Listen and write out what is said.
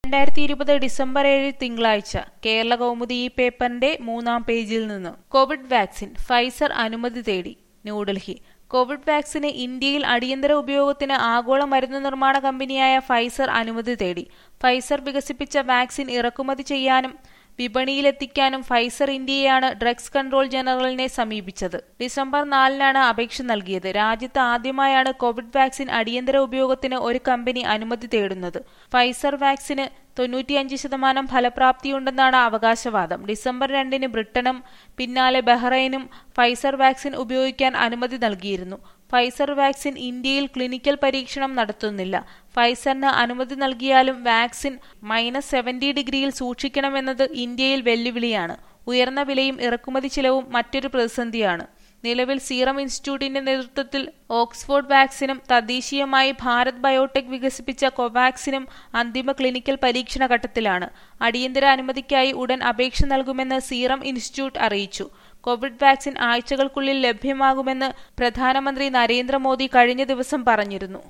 രണ്ടായിരത്തി ഇരുപത് ഡിസംബർ ഏഴ് തിങ്കളാഴ്ച കേരള കൗമുദി ഈ പേപ്പറിന്റെ മൂന്നാം പേജിൽ നിന്ന് കോവിഡ് വാക്സിൻ ഫൈസർ അനുമതി തേടി ന്യൂഡൽഹി കോവിഡ് വാക്സിന് ഇന്ത്യയിൽ അടിയന്തര ഉപയോഗത്തിന് ആഗോള മരുന്ന് നിർമ്മാണ കമ്പനിയായ ഫൈസർ അനുമതി തേടി ഫൈസർ വികസിപ്പിച്ച വാക്സിൻ ഇറക്കുമതി ചെയ്യാനും വിപണിയിലെത്തിക്കാനും ഫൈസർ ഇന്ത്യയാണ് ഡ്രഗ്സ് കൺട്രോൾ ജനറലിനെ സമീപിച്ചത് ഡിസംബർ നാലിനാണ് അപേക്ഷ നൽകിയത് രാജ്യത്ത് ആദ്യമായാണ് കോവിഡ് വാക്സിൻ അടിയന്തര ഉപയോഗത്തിന് ഒരു കമ്പനി അനുമതി തേടുന്നത് ഫൈസർ വാക്സിന് തൊണ്ണൂറ്റിയഞ്ച് ശതമാനം ഫലപ്രാപ്തിയുണ്ടെന്നാണ് അവകാശവാദം ഡിസംബർ രണ്ടിന് ബ്രിട്ടനും പിന്നാലെ ബഹ്റൈനും ഫൈസർ വാക്സിൻ ഉപയോഗിക്കാൻ അനുമതി നൽകിയിരുന്നു ഫൈസർ വാക്സിൻ ഇന്ത്യയിൽ ക്ലിനിക്കൽ പരീക്ഷണം നടത്തുന്നില്ല ഫൈസറിന് അനുമതി നൽകിയാലും വാക്സിൻ മൈനസ് സെവന്റി ഡിഗ്രിയിൽ സൂക്ഷിക്കണമെന്നത് ഇന്ത്യയിൽ വെല്ലുവിളിയാണ് ഉയർന്ന വിലയും ഇറക്കുമതി ചിലവും മറ്റൊരു പ്രതിസന്ധിയാണ് നിലവിൽ സീറം ഇൻസ്റ്റിറ്റ്യൂട്ടിന്റെ നേതൃത്വത്തിൽ ഓക്സ്ഫോർഡ് വാക്സിനും തദ്ദേശീയമായി ഭാരത് ബയോടെക് വികസിപ്പിച്ച കോവാക്സിനും അന്തിമ ക്ലിനിക്കൽ പരീക്ഷണ ഘട്ടത്തിലാണ് അടിയന്തര അനുമതിക്കായി ഉടൻ അപേക്ഷ നൽകുമെന്ന് സീറം ഇൻസ്റ്റിറ്റ്യൂട്ട് അറിയിച്ചു കോവിഡ് വാക്സിൻ ആഴ്ചകൾക്കുള്ളിൽ ലഭ്യമാകുമെന്ന് പ്രധാനമന്ത്രി നരേന്ദ്രമോദി കഴിഞ്ഞ ദിവസം പറഞ്ഞിരുന്നു